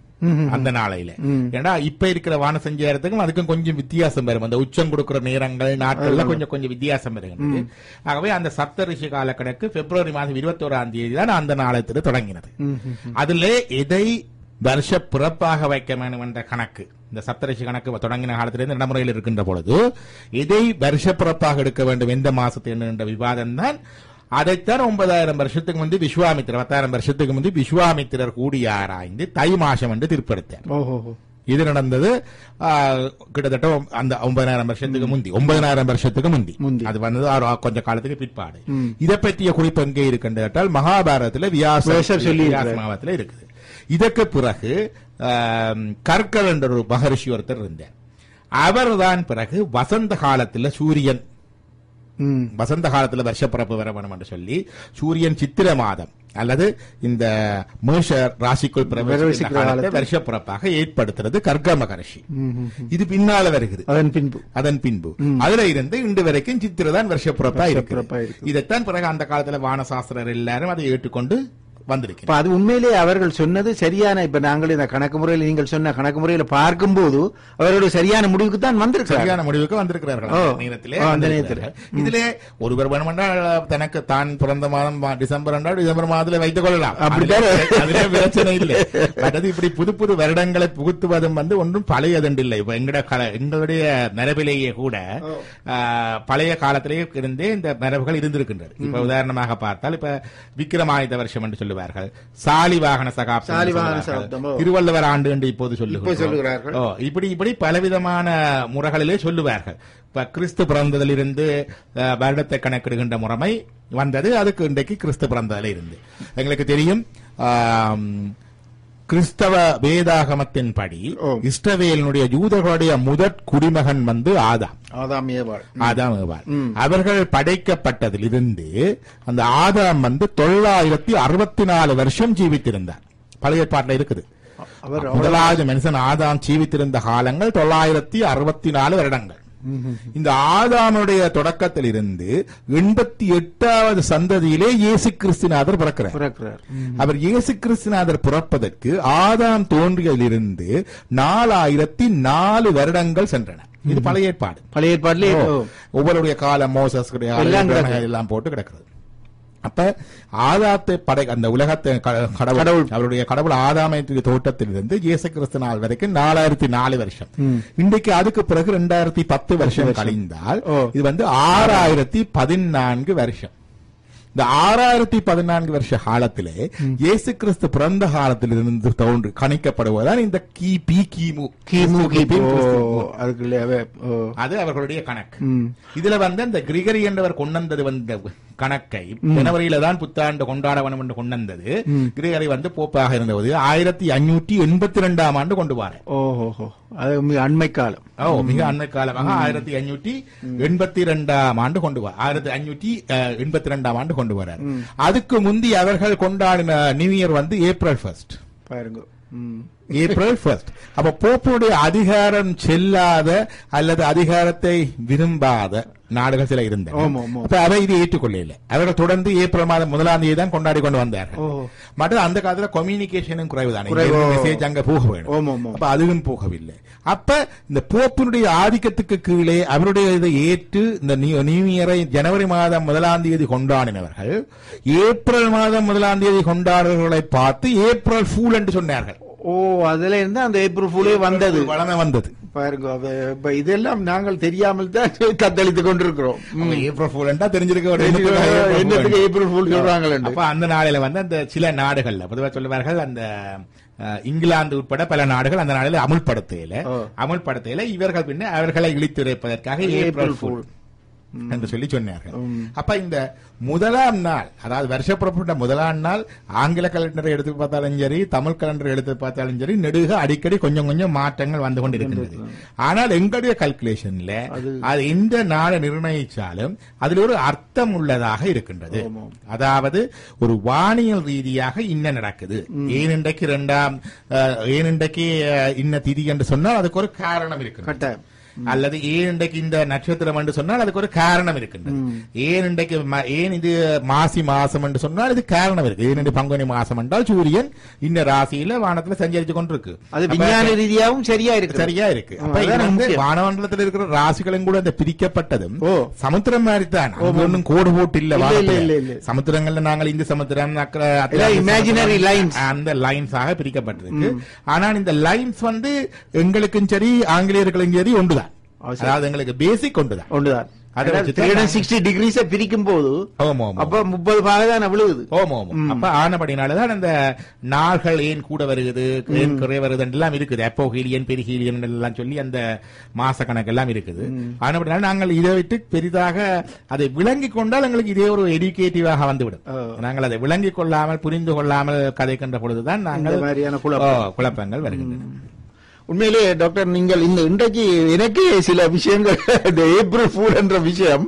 அந்த நாளையில ஏன்னா இப்ப இருக்கிற வானசஞ்சாரத்துக்கும் அதுக்கும் கொஞ்சம் வித்தியாசம் வரும் அந்த உச்சம் கொடுக்கிற நேரங்கள் நாட்கள்ல கொஞ்சம் கொஞ்சம் வித்தியாசம் வருகின்றது ஆகவே அந்த சப்த ரிஷி கால கணக்கு பிப்ரவரி மாதம் இருபத்தி ஓராம் தேதி தான் அந்த நாளத்தில் தொடங்கினது அதிலே எதை வருஷ பிறப்பாக வைக்க வேண்டும் என்ற கணக்கு இந்த சப்தரிஷி கணக்கு தொடங்கின காலத்திலிருந்து நடைமுறையில் இருக்கின்ற பொழுது எதை வருஷ பிறப்பாக எடுக்க வேண்டும் எந்த மாசத்து என்ற விவாதம் தான் அதைத்தான் ஒன்பதாயிரம் வருஷத்துக்கு முந்தி விஸ்வாமித்திரர் பத்தாயிரம் வருஷத்துக்கு முந்தி விஸ்வாமித்திரர் கூடி ஆராய்ந்து தை மாசம் என்று தீர்ப்பெடுத்தார் ஓஹோ இது நடந்தது ஆ, கிட்டத்தட்ட ஒம்- அந்த ஒன்பதாயிரம் வருஷத்துக்கு முந்தி ஒன்பதாயிரம் வருஷத்துக்கு முந்தி முந்தி. அது வந்தது ஒரு கொஞ்ச காலத்துக்கு பிற்பாடு இதை பற்றிய குறிப்பு எங்கே இருக்கின்றது கேட்டால் மகாபாரதத்துல வியாச வியாசர் சொல்லி வியாச மாவட்டத்தில் இருக்குது இதற்கு பிறகு ஆம், கற்கள் என்ற ஒரு மகரிஷி ஒருத்தர் இருந்தார் அவர்தான் பிறகு வசந்த காலத்துல சூரியன் ம். வசந்த காலத்துல வருஷப்பிறப்பு வர வேணும் என்று சொல்லி சூரியன் சித்திர மாதம் அல்லது இந்த மேஷ ராசிக்குள் பிரவேசிக்கிற பிரவேசிக்கிற காலத்தை காலத்தில். வருஷப்பிறப்பாக ஏற்படுத்துறது கர்க்க மகரிஷி ம், ம், ம். இது பின்னால வருகிறது அதன் பின்பு அதன் பின்பு அதுல இருந்து இன்று வரைக்கும் சித்திரதான் வருஷப்பிறப்பா வருஷப்பிறப்பா இருக்கு இருக்கு. இதைத்தான் பிறகு அந்த காலத்துல வானசாஸ்திரர் எல்லாரும் அதை ஏற்றுக்கொண்டு வந்திருக்கிறார் இப்ப அது உண்மையிலே அவர்கள் சொன்னது சரியான இப்ப நாங்கள் இந்த கணக்கு முறையில் நீங்கள் சொன்ன கணக்கு முறையில பார்க்கும்போது அவர்களுடைய சரியான முடிவுக்கு தான் வந்திருக்கிறார் சரியான முடிவுக்கு வந்திருக்கிறார்கள் ஓ. அந்த நேரத்திலே ஓ, அந்த வந்திருக்கிறார்கள். இதிலே ஒருவர் வேணுமென்றால் தனக்கு தான் பிறந்த மாதம் வா- டிசம்பர் என்றால் டிசம்பர் மாதத்துல வைத்துக் கொள்ளலாம் அப்படித்தான். அதிலே- அதிலே பிரச்சனை இல்லை மற்றது இப்படி புது புது வருடங்களை புகுத்துவதும் வந்து ஒன்றும் பழையதென்று இப்ப எங்கட கல- எங்களுடைய மரபிலேயே கூட ஆ, பழைய காலத்திலேயே இருந்தே இந்த மரபுகள் இருந்திருக்கின்றது இப்ப உதாரணமாக பார்த்தால் இப்ப விக்ரமாயுத வருஷம் என்று சொல்லுவார்கள் சாலி வாகன சகாப்தம் என்று சாலிவாகன சொல்லுவார்கள். சகாப்தம், ஓ. திருவள்ளுவர் ஆண்டு என்று இப்போது சொல்லுகிறோம் சொல்லுகிறார்கள். ஓ இப்படி இப்படி பலவிதமான முறைகளிலே சொல்லுவார்கள் இப்ப கிறிஸ்து பிறந்ததிலிருந்து அஹ், வருடத்தை கணக்கிடுகின்ற முறைமை வந்தது அதுக்கு இன்றைக்கு கிறிஸ்து பிறந்ததில் இருந்து எங்களுக்கு தெரியும் ஆம், கிறிஸ்தவ வேதாகமத்தின்படி ஓ. இஸ்ரவேலினுடைய யூதர்களுடைய முதற் குடிமகன் வந்து ஆதாம் ஆதாம் ஏவாள் ஆதாம் ஏவாள் அவர்கள் படைக்கப்பட்டதிலிருந்து அந்த ஆதாம் வந்து தொள்ளாயிரத்தி அறுபத்தி நாலு வருஷம் ஜீவித்திருந்தார் பழைய ஏற்பாட்டில் இருக்குது அவர் முதலாவது மனுஷன் ஆதாம் ஜீவித்திருந்த காலங்கள் தொள்ளாயிரத்தி அறுபத்தி நாலு வருடங்கள் இந்த ஆதாமுடைய தொடக்கத்தில் இருந்து எண்பத்தி எட்டாவது சந்ததியிலே இயேசு கிறிஸ்துநாதர் பிறக்கிறார் பிறக்கிறார் அவர் இயேசு கிறிஸ்துநாதர் பிறப்பதற்கு ஆதாம் தோன்றியதிலிருந்து நாலாயிரத்தி நாலு வருடங்கள் சென்றன இது பழைய ஏற்பாடு பழைய ஏற்பாட்டிலே ஓ. ஒவ்வொருடைய காலம் மோசஸ் எல்லாம் கிடக்குது. எல்லாம் போட்டு கிடக்குது அப்ப ஆதாத்தை படை அந்த உலகத்தை க- கடவுள் கடவுள். அவருடைய கடவுள் ஆதாமத்தின் தோட்டத்திலிருந்து இயேசு கிறிஸ்து நாள் வரைக்கும் நாலாயிரத்தி நாலு வருஷம் இன்றைக்கு அதுக்கு பிறகு ரெண்டாயிரத்தி பத்து வருஷம் கழிந்தால் ஓ. இது வந்து ஆறாயிரத்தி பதினான்கு வருஷம் இந்த ஆறாயிரத்தி பதினான்கு வருஷ காலத்திலே இயேசு கிறிஸ்து பிறந்த காலத்திலிருந்து தோன்று கணிக்கப்படுவதுதான் இந்த கிபி கிமு கிமு கிபி ஓ, கிறிஸ்து. அதுக்குள்ளே அவ- ஓ. அது அவர்களுடைய கணக்கு ம். இதுல வந்து அந்த கிரிகரி என்றவர் கொண்டு வந்தது வந்த கணக்கை ஜனவரியில தான் புத்தாண்டு கொண்டாட வேண்டும் என்று கொண்டு வந்தது கிரிகரி வந்து போப்பாக இருந்தது ஆயிரத்தி அஞ்சூற்றி எண்பத்தி ரெண்டாம் ஆண்டு கொண்டு வாரேன் ஓஹோஹோ அது மிக அண்மை காலம் ஓ மிக அண்மை காலமாக ஆயிரத்தி அஞ்சூற்றி எண்பத்தி ரெண்டாம் ஆண்டு கொண்டு வர ஆயிரத்தி அஞ்சூற்றி எண்பத்தி ரெண்டாம் ஆண்டு கொண்டு வரார் அதுக்கு முந்தி அவர்கள் கொண்டாடின நியூ இயர் வந்து ஏப்ரல் ஃபர்ஸ்ட் பாருங்க ம். ஏப்ரல் ஃபர்ஸ்ட் அப்ப போப்புடைய அதிகாரம் செல்லாத அல்லது அதிகாரத்தை விரும்பாத நாடுகள் சில இருந்தன ஆமா, ஆமா. அப்ப அவை இது ஏற்றுக்கொள்ளல அவர்கள் தொடர்ந்து ஏப்ரல் மாதம் முதலாம் தேதி தான் கொண்டாடி கொண்டு வந்தார்கள் ஓ. மற்ற அந்த காலத்துல கம்யூனிகேஷனும் குறைவுதான் குறைவு. மெசேஜ் அங்க போக ஆமா, வேணும் ஆமா. அப்ப அதுவும் போகவில்லை அப்ப இந்த போப்பினுடைய ஆதிக்கத்துக்கு கீழே அவருடைய இதை ஏற்று இந்த நியூ நியூ இயரை ஜனவரி மாதம் முதலாம் தேதி கொண்டாடினவர்கள் ஏப்ரல் மாதம் முதலாம் தேதி கொண்டாடுறவர்களை பார்த்து ஏப்ரல் ஃபூல் என்று சொன்னார்கள் ஓ அதுல இருந்து அந்த ஏப்ரல் ஃபுல்லே வந்தது வளமை வந்தது பாருங்க அது இப்ப இதெல்லாம் நாங்கள் தெரியாமல் தான் தத்தளித்துக் கொண்டிருக்கிறோம் அப்ப ஏப்ரல் ஃபூல் என்றா தெரிஞ்சிருக்க ஒரு என்னத்துக்கு என்னத்துக்கு ஏப்ரல் ஃபுல் சொல்றாங்களே அப்ப அந்த நாளில வந்து அந்த சில நாடுகள்ல பொதுவா சொல்லுவார்கள் அந்த அஹ், இங்கிலாந்து உட்பட பல நாடுகள் அந்த நாளில் அமுல்படுத்தையில ஓ. அமுல்படுத்தையில இவர்கள் பின்ன அவர்களை இழித்துரைப்பதற்காக ஏப்ரல் ஃபூல் என்று சொல்லி சொன்னார்கள் அப்ப இந்த முதலாம் நாள் அதாவது வருஷ புறப்பட்ட முதலாம் நாள் ஆங்கில கலண்டரை எடுத்து பார்த்தாலும் சரி தமிழ் கலண்டரை எடுத்து பார்த்தாலும் சரி நெடுக அடிக்கடி கொஞ்சம் கொஞ்சம் மாற்றங்கள் வந்து கொண்டிருக்கின்றது ஆனால் எங்களுடைய கல்குலேஷன்ல அது எந்த நாளை நிர்ணயிச்சாலும் அதில் ஒரு அர்த்தம் உள்ளதாக இருக்கின்றது அதாவது ஒரு வானியல் ரீதியாக இன்ன நடக்குது ஏன் இன்றைக்கு இரண்டாம் அஹ், ஏன் இன்றைக்கு அஹ், இன்ன திதி என்று சொன்னால் அதுக்கு ஒரு காரணம் இருக்கு கட்டாயம் அல்லது ஏன் இன்றைக்கு இந்த நட்சத்திரம் என்று சொன்னால் அதுக்கு ஒரு காரணம் இருக்கின்றது ஏன் இன்றைக்கு ம- ஏன் இது மாசி மாசம் என்று சொன்னால் இது காரணம் இருக்கு ஏன் இன்று பங்குனி மாசம் என்றால் சூரியன் இந்த ராசியில வானத்துல சஞ்சரித்து கொண்டிருக்கு அது அப்ப விஞ்ஞான ரீதியாகவும் சரியா இருக்கு சரியா இருக்கு அப்ப அதான் இது வந்து முக்கியம். வானமண்டலத்தில் இருக்கிற ராசிகளும் கூட அந்த பிரிக்கப்பட்டதும் ஓ. சமுத்திரம் மாதிரி தான் அங்க ஒண்ணும் கோடு போட்டு இல்ல இல்ல, வானத்துல. இல்ல, இல்ல, இல்ல. சமுத்திரங்கள்ல நாங்கள் இந்த சமுத்திரம் அக்கறை, எல்லாம் அட்லாண்டிக் imaginary சமுத்திரம், lines. அந்த லைன்ஸாக பிரிக்கப்பட்டிருக்கு ஆனால் இந்த லைன்ஸ் வந்து எங்களுக்கும் சரி ஆங்கிலேயர்களுக்கும் சரி ஒன்றுதான் ஆ, சரி. அதாவது எங்களுக்கு பேசிக் ஒன்றுதான் ஒன்றுதான் அதை வச்சுதான் நாங்க- சிக்ஸ்டி டிகிரிஸ பிரிக்கும் போது ஆமா ஆமா அப்ப முப்பது பாக தான் விழுகுது ஓம் ஓம் அப்ப ஆனபடினாலதான் அந்த நாள்கள் ஏன் கூட வருகிறது ஏன் குறைய வருது எல்லாம் இருக்குது அப்போ ஹீலியன் பெரிய ஹீலியன் எல்லாம் சொல்லி அந்த மாச கணக்கெல்லாம் இருக்குது ஆனபடினால நாங்கள் இதை விட்டு பெரிதாக அதை விளங்கி கொண்டால் எங்களுக்கு இதே ஒரு எடுக்கேட்டிவாக வந்துவிடும் ஓ. நாங்கள் அதை விளங்கிக் கொள்ளாமல் புரிந்து கொள்ளாமல் கதைக்கின்ற பொழுதுதான் இந்த நாங்கள் மாதிரியான குழப்பம் ஓ, குழப்பங்கள் வருகின்றன உண்மையிலே டாக்டர் நீங்கள் இந்த இன்றைக்கு எனக்கு சில விஷயங்கள் இந்த ஏப்ரல் ஃபூல் என்ற விஷயம்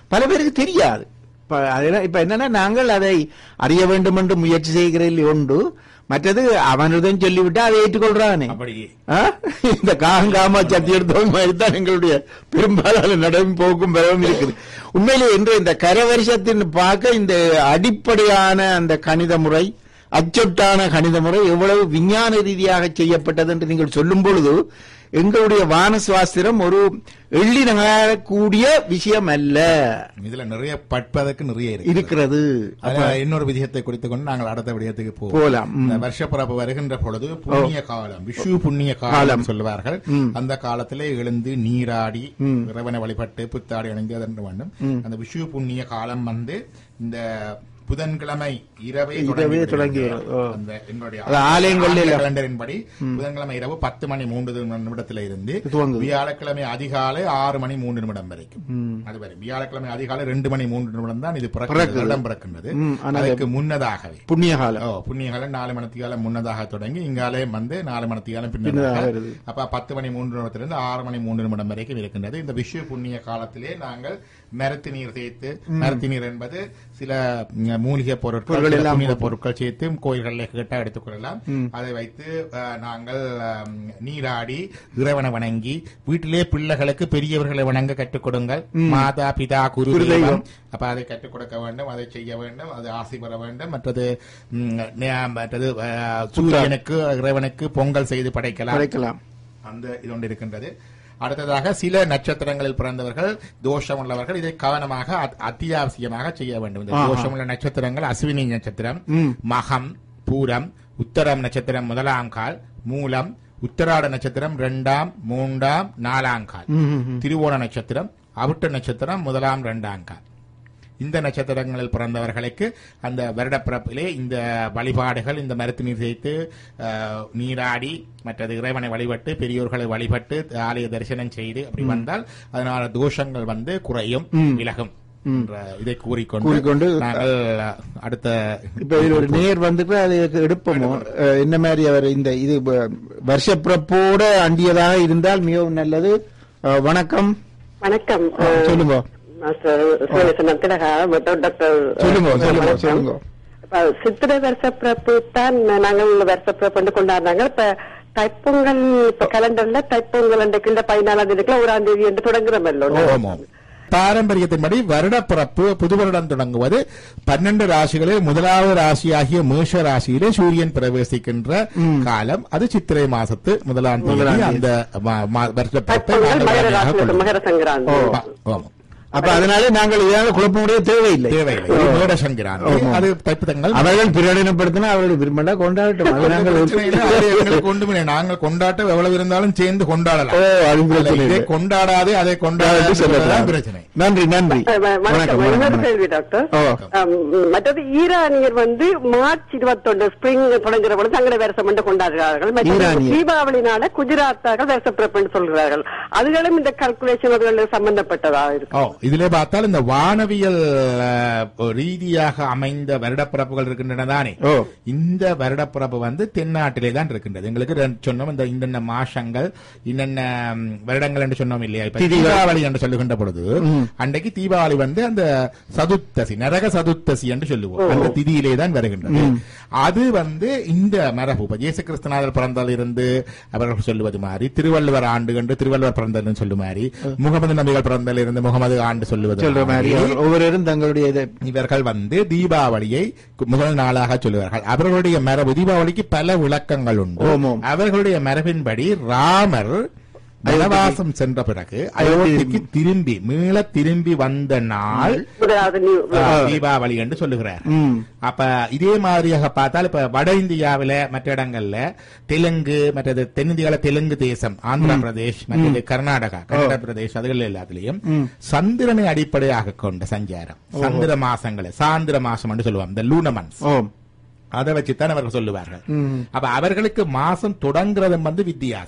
பல பேருக்கு தெரியாது இப்ப அதெல்லாம் இப்ப என்னன்னா நாங்கள் அதை அறிய வேண்டும் என்று முயற்சி செய்கிறதில் உண்டு மற்றது அவனிடம் சொல்லிவிட்டா அதை ஏற்றுக்கொள்றானே அப்படி ஆ? இந்த காங்காமா சத்தி எடுத்தவங்க மாதிரி தான் எங்களுடைய பெரும்பாலான நடவும் போக்கும் பெறவும் இருக்குது உண்மையிலே இன்று இந்த கரவரிசத்தின் பார்க்க இந்த அடிப்படையான அந்த கணித முறை அச்சொட்டான கணித முறை எவ்வளவு விஞ்ஞான ரீதியாக செய்யப்பட்டது என்று நீங்கள் சொல்லும் பொழுது எங்களுடைய வான சுவாஸ்திரம் ஒரு எள்ளி நகரக்கூடிய விஷயம் அல்ல இதுல நிறைய பட்பதற்கு நிறைய இருக்கு இருக்கிறது அதுல இன்னொரு விதயத்தை குறித்துக் கொண்டு நாங்கள் அடுத்த விடயத்துக்கு போவோம் போலாம் ம். இந்த வருஷப்பிறப்பு வருகின்ற பொழுது புண்ணிய காலம் விஷு புண்ணிய காலம் காலம். சொல்லுவார்கள் அந்த காலத்திலே எழுந்து நீராடி இறைவனை வழிபட்டு புத்தாடி அணிந்து அதன் வேண்டும் அந்த விஷு புண்ணிய காலம் வந்து இந்த புதன்கிழமை இரவே இரவே தொடங்கி தொடங்கி விடுகிறது. ஓ. அந்த என்னுடைய அது ஆலயங்களில் ஆங்கில கலண்டரின்படி புதன்கிழமை இரவு பத்து மணி மூன்று நிமிடத்தில் இருந்து துவங்குது. வியாழக்கிழமை அதிகாலை ஆறு மணி மூன்று நிமிடம் வரைக்கும் அது வரை வியாழக்கிழமை அதிகாலை ரெண்டு மணி மூன்று நிமிடம் தான் இது பிறக்கிறது பிறக்குது. இடம் பிறக்கின்றது ம், ஆனால் அதற்கு முன்னதாகவே புண்ணிய காலம் ஓ புண்ணியகாலம் நாலு மணித்தியாலம் முன்னதாக தொடங்கி இங்காலே வந்து நாலு மணித்தியாலம் பின்னதாக பின்னதாக வருது. அப்ப பத்து மணி மூன்று நிமிடத்திலிருந்து ஆறு மணி மூன்று நிமிடம் வரைக்கும் இருக்கின்றது இந்த விஷு புண்ணிய காலத்திலே நாங்கள் மரத்து நீர் சேர்த்து மரத்து நீர் என்பது சில ம், மூலிகை பொருட்கள் பொருட்கள் சில எல்லாம் புனித பொருட்கள் சேர்த்து கோயில்களில் கேட்டா எடுத்துக்கொள்ளலாம் அதை வைத்து அஹ், நாங்கள் அம், நீராடி இறைவனை வணங்கி வீட்டிலே பிள்ளைகளுக்கு பெரியவர்களை வணங்க கற்றுக் கொடுங்கள் மாதா பிதா குரு குரு தெய்வம். தெய்வம் அப்ப அதை கற்றுக் கொடுக்க வேண்டும் அதை செய்ய வேண்டும் அது ஆசை பெற வேண்டும் மற்றது ம், நே- மற்றது அஹ், சூரியனுக்கு இறைவனுக்கு பொங்கல் செய்து படைக்கலாம் கிடைக்கலாம் அந்த இது ஒன்று இருக்கின்றது அடுத்ததாக சில நட்சத்திரங்களில் பிறந்தவர்கள் தோஷம் உள்ளவர்கள் இதை கவனமாக அத்- அத்தியாவசியமாக செய்ய வேண்டும் இந்த ஆஹா. தோஷம் உள்ள நட்சத்திரங்கள் அஸ்வினி நட்சத்திரம் ம். மகம் பூரம் உத்தரம் நட்சத்திரம் முதலாம் கால் மூலம் உத்தராட நட்சத்திரம் இரண்டாம் மூன்றாம் நாலாம் கால் ம், ம், ம். திருவோண நட்சத்திரம் அவிட்ட நட்சத்திரம் முதலாம் இரண்டாம் கால் இந்த நட்சத்திரங்களில் பிறந்தவர்களுக்கு அந்த வருடப்பிறப்பிலே இந்த வழிபாடுகள் இந்த மருத்து நீர் சேர்த்து அஹ், நீராடி மற்றது இறைவனை வழிபட்டு பெரியோர்களை வழிபட்டு ஆலய தரிசனம் செய்து அப்படி வந்தால் அதனால தோஷங்கள் வந்து குறையும் விலகும் என்ற இதை கூறிக்கொண்டு கூறிக்கொண்டு, நாங்கள் அடுத்த இப்ப இதுல ஒரு நேர் வந்துட்டு அது எடுப்போமோ அஹ், என்ன மாதிரி அவர் இந்த இது வ- வருஷப்பிறப்போட அண்டியதாக இருந்தால் மிகவும் நல்லது அஹ், வணக்கம் வணக்கம் அஹ், சொல்லுங்க மாஸ்டர் சுரேசன் திலகா மற்றும் டாக்டர் சொல்லுங்க சொல்லுங்க வணக்கம். சொல்லுங்க இப்ப சித்திரை வருஷப்பிறப்பு தான் நாங்கள் வருஷப்பிறப்பு கொண்டாடுறாங்க இப்ப தைப்பொங்கல் இப்ப கலண்டர்ல தைப்பொங்கல் அன்றைக்கு இந்த பதினாலாம் தேதிக்குள்ள ஓராம் தேதி என்று தொடங்குறமல்லோ ஆமாம். பாரம்பரியத்தின்படி வருடப்பிறப்பு புது வருடம் தொடங்குவது பன்னெண்டு ராசிகளில் முதலாவது ராசியாகிய மேஷ ராசியிலே சூரியன் பிரவேசிக்கின்ற காலம் அது சித்திரை மாசத்து முதலாம் தேதி முதலாம் தேதி. அந்த மா- மா- வருடப்பிறப்பை தைப்பொங்கல் நாங்கள் மகர வேலையாக ராசி கொள்வோம். மகர சங்கராந்தி ஆமா, ஆமாம். அப்ப அதனால நாங்கள் இதனால குழப்பமுடைய தேவையில்லை தேவையில்லை இது மேட சங்கராந்தி ஆமாம். அது தைப்பதங்கள் அவர்கள் பிரகடனப்படுத்தினா அவருடைய விரும்பண்டா கொண்டாடட்டும் அது நாங்கள் பிரச்சனை இல்லை. அது எங்களுக்கு ஒன்றுமில்லை. நாங்கள் கொண்டாட்டம் எவ்வளவு இருந்தாலும் சேர்ந்து கொண்டாடலாம் ஓ அது பிரச்சனை இதை இல்லை. கொண்டாடாதே அதை கொண்டாடாது சொல்லலாம். பிரச்சனை நன்றி நன்றி அஹ் வ- வணக்கம் வணக்கம் இன்னொரு வணக்கம் கேள்வி டாக்டர் ஓ. அம், மற்றது ஈரானியர் வந்து மார்ச் இருபத்தொன்று ஸ்பிரிங் தொடங்குற பொழுது தங்களை வருஷம் என்று கொண்டாடுகிறார்கள் மற்றது ஈரானியர். தீபாவளினால குஜராத்தார்கள் வருஷப்பிறப்பு என்று சொல்கிறார்கள் அதுகளும் இந்த கல்குலேஷன் அதுகள் சம்பந்தப்பட்டதா இருக்கு ஓ இதிலே பார்த்தால் இந்த வானவியல் அஹ், ரீதியாக அமைந்த வருடப்பிறப்புகள் இருக்கின்றன தானே ஓ. இந்த வருடப்பிறப்பு வந்து தென்னாட்டிலே தான் இருக்கின்றது எங்களுக்கு ரெண்டு சொன்னோம் இந்த இன்னென்ன மாசங்கள் இன்னென்ன ம், வருடங்கள் என்று சொன்னோம் இல்லையா இப்ப திதிகள். தீபாவளி என்று சொல்லுகின்ற பொழுது அன்றைக்கு தீபாவளி வந்து அந்த சதுர்த்தசி நரக சதுர்த்தசி என்று சொல்லுவோம் அந்த திதியிலே தான் வருகின்றது அது வந்து இந்த மரபு இப்ப இயேசு கிறிஸ்தநாதர் பிறந்ததில் இருந்து அவர்கள் சொல்லுவது மாதிரி திருவள்ளுவர் ஆண்டு என்று திருவள்ளுவர் பிறந்ததுன்னு சொல்லு மாதிரி முகமது நபிகள் பிறந்ததில் இருந்து முகமது ஆண்டு சொல்லுவது சொல்ற மாதிரி மாதிரி ஒவ்வொருவரும் தங்களுடைய இதை இவர்கள் வந்து தீபாவளியை கு- முதல் நாளாக சொல்லுவார்கள் அவர்களுடைய மரபு தீபாவளிக்கு பல விளக்கங்கள் உண்டு ஆமாம். அவர்களுடைய மரபின்படி ராமர் வனவாசம் சென்ற பிறகு அயோத்திக்கு திரும்பி மீள திரும்பி வந்த நாள் முதலாவது நியூ- ஆ, தீபாவளி என்று சொல்லுகிறார் ம். அப்ப இதே மாதிரியாக பார்த்தால் இப்ப வட இந்தியாவில மற்ற இடங்கள்ல தெலுங்கு மற்றது தென்னிந்தியாவில தெலுங்கு தேசம் ஆந்திர பிரதேஷ் மற்றது கர்நாடகா கன்னட பிரதேஷ் அதுகள் எல்லாத்துலயும் சந்திரனை அடிப்படையாக கொண்ட சஞ்சாரம் சந்திர மாசங்களை சாந்திர மாசம் என்று சொல்லுவாங்க இந்த லூன மந்த்ஸ் ஓ அதை வச்சுத்தான் அவர்கள் சொல்லுவார்கள் ம். அப்ப அவர்களுக்கு மாசம் தொடங்குறது வந்து வித்தியாசம்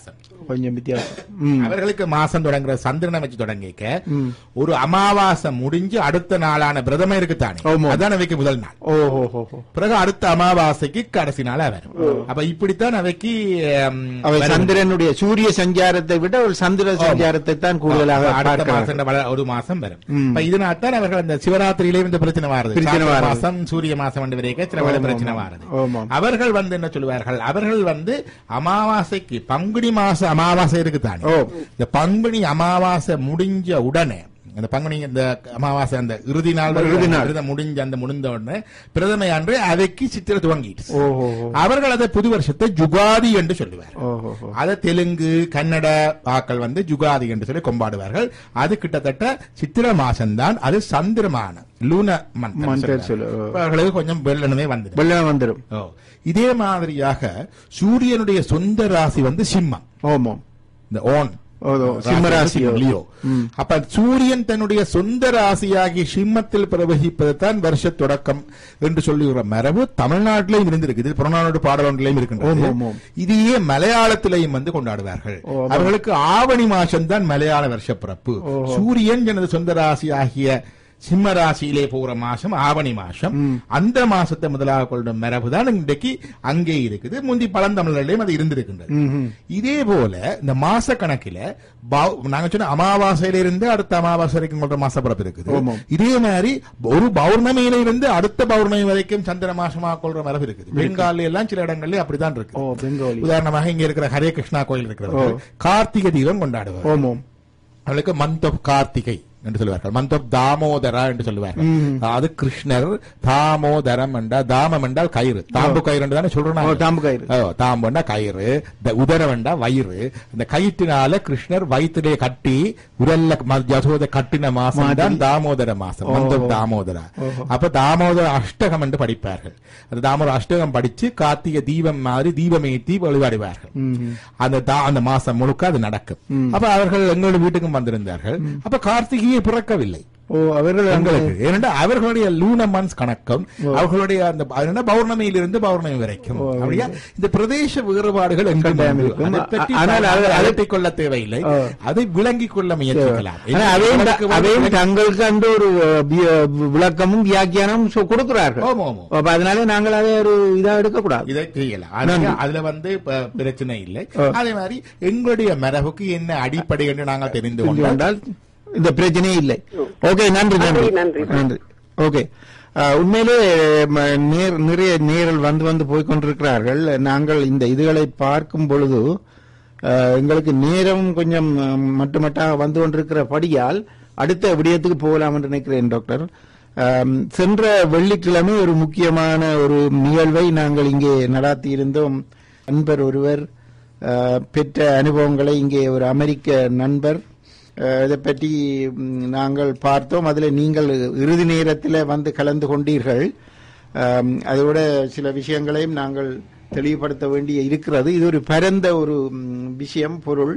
கொஞ்சம் வித்தியாசம் ம். அவர்களுக்கு மாசம் தொடங்குற சந்திரனை வச்சு தொடங்கிக்க ஒரு அமாவாசை முடிஞ்சு அடுத்த நாளான பிரதம இருக்குத்தானே ஆமா. அதான் அவைக்கு முதல் நாள் ஓ ஹோ ஹோ ஹோ பிறகு அடுத்த அமாவாசைக்கு கடைசி நாளா வரும் அப்ப இப்படித்தான் அவைக்கு ஹம், அவை வரும். சந்திரனுடைய சூரிய சஞ்சாரத்தை விட ஒரு சந்திர சஞ்சாரத்தை தான் கூடுதலாக அப்ப அடுத்த பார்க்கிறார்கள். மாசம் வர- ஒரு மாசம் வரும் ம். அப்ப இதனால தான் அவர்கள் அந்த சிவராத்திரியிலே இந்த பிரச்சனை வருது பிரச்சனை சாந்திர வருது. மாசம் சூரிய மாசம் என்று வரைக்கும் சில வேளை ஆமாம், பிரச்சனை ஆமாம். வருது ஆமாம். அவர்கள் வந்து என்ன சொல்லுவார்கள் அவர்கள் வந்து அமாவாசைக்கு பங்குனி மாச அமாவாசை இருக்குதானே ஓ. இந்த பங்குனி அமாவாசை முடிஞ்ச உடனே அந்த பங்குனி இந்த அமாவாசை அந்த இறுதி நாள் வரை இறுதி நாள். விரதம் முடிஞ்ச அந்த முடிந்த உடனே பிரதமை அன்று அவைக்கு சித்திரை துவங்கிட்டு ஓ ஹோ ஹோ அவர்கள் அதை புது வருஷத்தை ஜுகாதி என்று சொல்லுவார் ஓ ஹோ ஹோ அதை தெலுங்கு கன்னட ஆக்கள் வந்து ஜுகாதி என்று சொல்லி கொண்டாடுவார்கள் அது கிட்டத்தட்ட சித்திர மாசம்தான் அது சந்திரமான லூன Month மந்த் சொல்லு. ஓ. அவர்களுக்கு கொஞ்சம் வெள்ளனமே வந்தது வெள்ளம் வந்துடும் ஓ. இதே மாதிரியாக சூரியனுடைய சொந்த ராசி வந்து சிம்மம் ஓமம் இந்த ஓன் ஓ, ஓ, சிம்ம ராசி, ஓ. லியோ அப்ப சூரியன் தன்னுடைய சொந்த ராசியாகி சிம்மத்தில் பிரவகிப்பது தான் வருஷ தொடக்கம் என்று சொல்லுகிற மரபு தமிழ்நாட்டிலையும் இருந்திருக்கு இது புறநானூறு பாடல் ஒன்றிலையும் இருக்கின்றது ஓம், ஓம். இதையே மலையாளத்திலையும் வந்து கொண்டாடுவார்கள் ஓ, ஆமாம். அவர்களுக்கு ஆவணி மாசம் தான் மலையாள வருஷ பிறப்பு சூரியன் எனது சொந்த ராசி ஆகிய சிம்ம ராசியிலே போகிற மாசம் ஆவணி மாசம் அந்த மாசத்தை முதலாக கொள்ளும் மரபு தான் இன்றைக்கு அங்கே இருக்குது முந்தி பழந்தமிழர்களையும் அது இருந்திருக்கின்றது ம்ஹும். இதே போல இந்த மாச கணக்கில பௌ- நாங்க சொன்ன அமாவாசையில இருந்து அடுத்த அமாவாசை வரைக்கும் கொண்ட மாச பிறப்பு இருக்குது ஆமாம். இதே மாதிரி ஒரு பௌர்ணமியில இருந்து அடுத்த பௌர்ணமி வரைக்கும் சந்திர மாசமா கொள்ற மரபு இருக்குது பெங்காலி எல்லாம் சில இடங்கள்ல அப்படிதான் ஓ இருக்கு பெங்காலி உதாரணமாக இங்க இருக்கிற ஹரே கிருஷ்ணா கோயில் இருக்கிறது கார்த்திகை தீபம் கொண்டாடுவார் ஓமம் அவளுக்கு மந்த் ஆஃப் கார்த்திகை என்று சொல்லுவார்கள் மந்த் ஆஃப் தாமோதரா என்று சொல்லுவார்கள் அது கிருஷ்ணர் தாமோதரம் என்றால் தாமம் என்றால் கயிறு தாம்பு கயிறு என்று தானே ஓ சொல்றோம் தாம்பு கயிறு ஓ, தாம்புண்டா கயிறு இந்த உதரவண்டா வயிறு அந்த கயிற்றினால கிருஷ்ணர் வயிற்றிலே கட்டி உரல்ல ம- யசோதை கட்டின மாசம் தான் தாமோதர மாசம் மந்தம் தாமோதரா அப்ப தாமோதர அஷ்டகம் என்று படிப்பார்கள் அந்த தாமோதர அஷ்டகம் படிச்சு கார்த்திகை தீபம் மாதிரி தீபமேத்தி வழிபாடுவார்கள் அந்த தா- அந்த மாசம் முழுக்க அது நடக்கும் அப்ப அவர்கள் எங்களோட வீட்டுக்கும் வந்திருந்தார்கள் அப்ப கார்த்திகையை பிறக்கவில்லை ஓ அவர்கள் அங்க எங்களுக்கு ஏனென்றால் அவர்களுடைய லூன மந்த்ஸ் கணக்கம் அவர்களுடைய அந்த அது என்ன பௌர்ணமியிலிருந்து பௌர்ணமி வரைக்கும் அப்படியா இந்த பிரதேச வேறுபாடுகள் எங்கும் கட்டாயம் உண்டு. இருக்கும். அதைப் பற்றி ஆனால் நாம் அது- அலட்டிக் கொள்ள தேவையில்லை ஓ. அதை விளங்கிக் கொள்ள முயற்சிக்கலாம் ஆனா அவையும் உங்களுக்கு வந்து அவையும் விளங்கி- தங்களுக்கு அந்த ஒரு அஹ், வி- விளக்கமும் வியாக்கியானமும் சொ- கொடுக்கிறார்கள் ஆமா, ஆமா. அப்ப அதனாலே நாங்கள் அதை ஒரு இதா எடுக்கக்கூடாது இதை செய்யலாம் அதுல- அதுல வந்து ப- பிரச்சனை இல்லை ஓ. அதே மாதிரி எங்களுடைய மரபுக்கு என்ன அடிப்படை என்று நாங்கள் தெரிந்து புரிந்து கொண்டால் கொண்டால் இந்த பிரச்சனையே இல்லை ஓகே நன்றி நன்றி நன்றி, நன்றி. நன்றி ஓகே அஹ், உண்மையிலே ம, நேர் நிறைய நேரில் வந்து வந்து போய் கொண்டிருக்கிறார்கள் நாங்கள் இந்த இதுகளை பார்க்கும் பொழுது அஹ், எங்களுக்கு நேரம் கொஞ்சம் அஹ், மட்டுமட்டாக வந்து கொண்டிருக்கிறபடியால் அடுத்த விடயத்துக்கு போகலாம் என்று நினைக்கிறேன் டாக்டர் அஹ், சென்ற வெள்ளிக்கிழமை ஒரு முக்கியமான ஒரு நிகழ்வை நாங்கள் இங்கே நடாத்தி இருந்தோம் நண்பர் ஒருவர் அஹ், பெற்ற அனுபவங்களை இங்கே ஒரு அமெரிக்க நண்பர் அஹ், இதை பற்றி ம், நாங்கள் பார்த்தோம் அதில் நீங்கள் இறுதி நேரத்தில் வந்து கலந்து கொண்டீர்கள் அம், அதோட சில விஷயங்களையும் நாங்கள் தெளிவுபடுத்த வேண்டிய இருக்கிறது இது ஒரு பரந்த ஒரு ம், விஷயம் பொருள்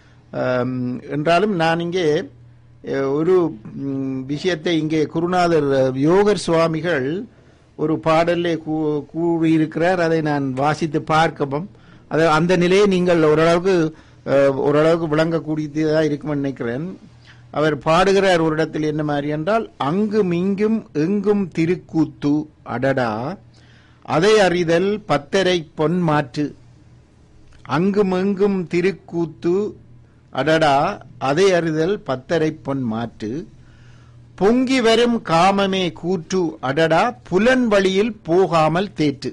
அம், என்றாலும் நான் இங்கே அஹ், ஒரு ம், விஷயத்தை இங்கே குருநாதர் அஹ், யோகர் சுவாமிகள் ஒரு பாடலே கூ- கூறியிருக்கிறார் அதை நான் வாசித்து பார்க்கவும் அது அந்த நிலையை நீங்கள் ஓரளவுக்கு அஹ், ஓரளவுக்கு விளங்கக்கூடியதா இருக்கும்னு நினைக்கிறேன் அவர் பாடுகிறார் ஒரு இடத்தில் என்ன மாதிரி என்றால் அங்கும் இங்கும் எங்கும் திருக்கூத்து அடடா அதை அறிதல் பத்தரை பொன் மாற்று அங்கும் எங்கும் திருக்கூத்து அடடா அதை அறிதல் பத்தரை பொன் மாற்று பொங்கி வரும் காமமே கூற்று அடடா புலன் வழியில் போகாமல் தேற்று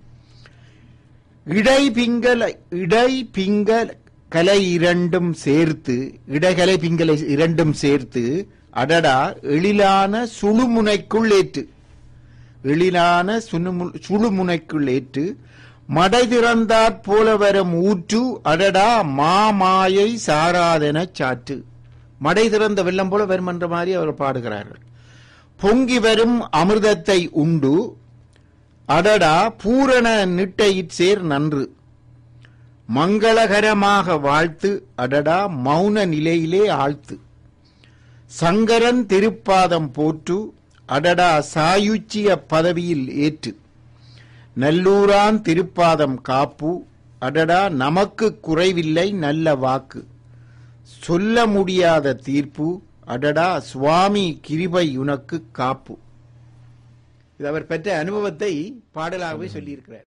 இடை பிங்கல இடை பிங்கல் கலை இரண்டும் சேர்த்து இடைகலை பிங்கலை இரண்டும் சேர்த்து அடடா எழிலான சுழுமுனைக்குள் ஏற்று எழிலான சுணுமு- சுழுமுனைக்குள் ஏற்று மடை திறந்தாற் போல வரும் ஊற்று அடடா மாமாயை சாராதெனச் சாற்று மடை திறந்த வெள்ளம் போல வரும் என்ற மாதிரி அவர் பாடுகிறார்கள் பொங்கி வரும் அமிர்தத்தை உண்டு அடடா பூரண நிட்டையிற் சேர் நன்று மங்களகரமாக வாழ்த்து அடடா மௌன நிலையிலே ஆழ்த்து சங்கரன் திருப்பாதம் போற்று அடடா சாயுச்சிய பதவியில் ஏற்று நல்லூரான் திருப்பாதம் காப்பு அடடா நமக்கு குறைவில்லை நல்ல வாக்கு சொல்ல முடியாத தீர்ப்பு அடடா சுவாமி கிருபை உனக்கு காப்பு இது அவர் பெற்ற அனுபவத்தை பாடலாகவே சொல்லியிருக்கிறார்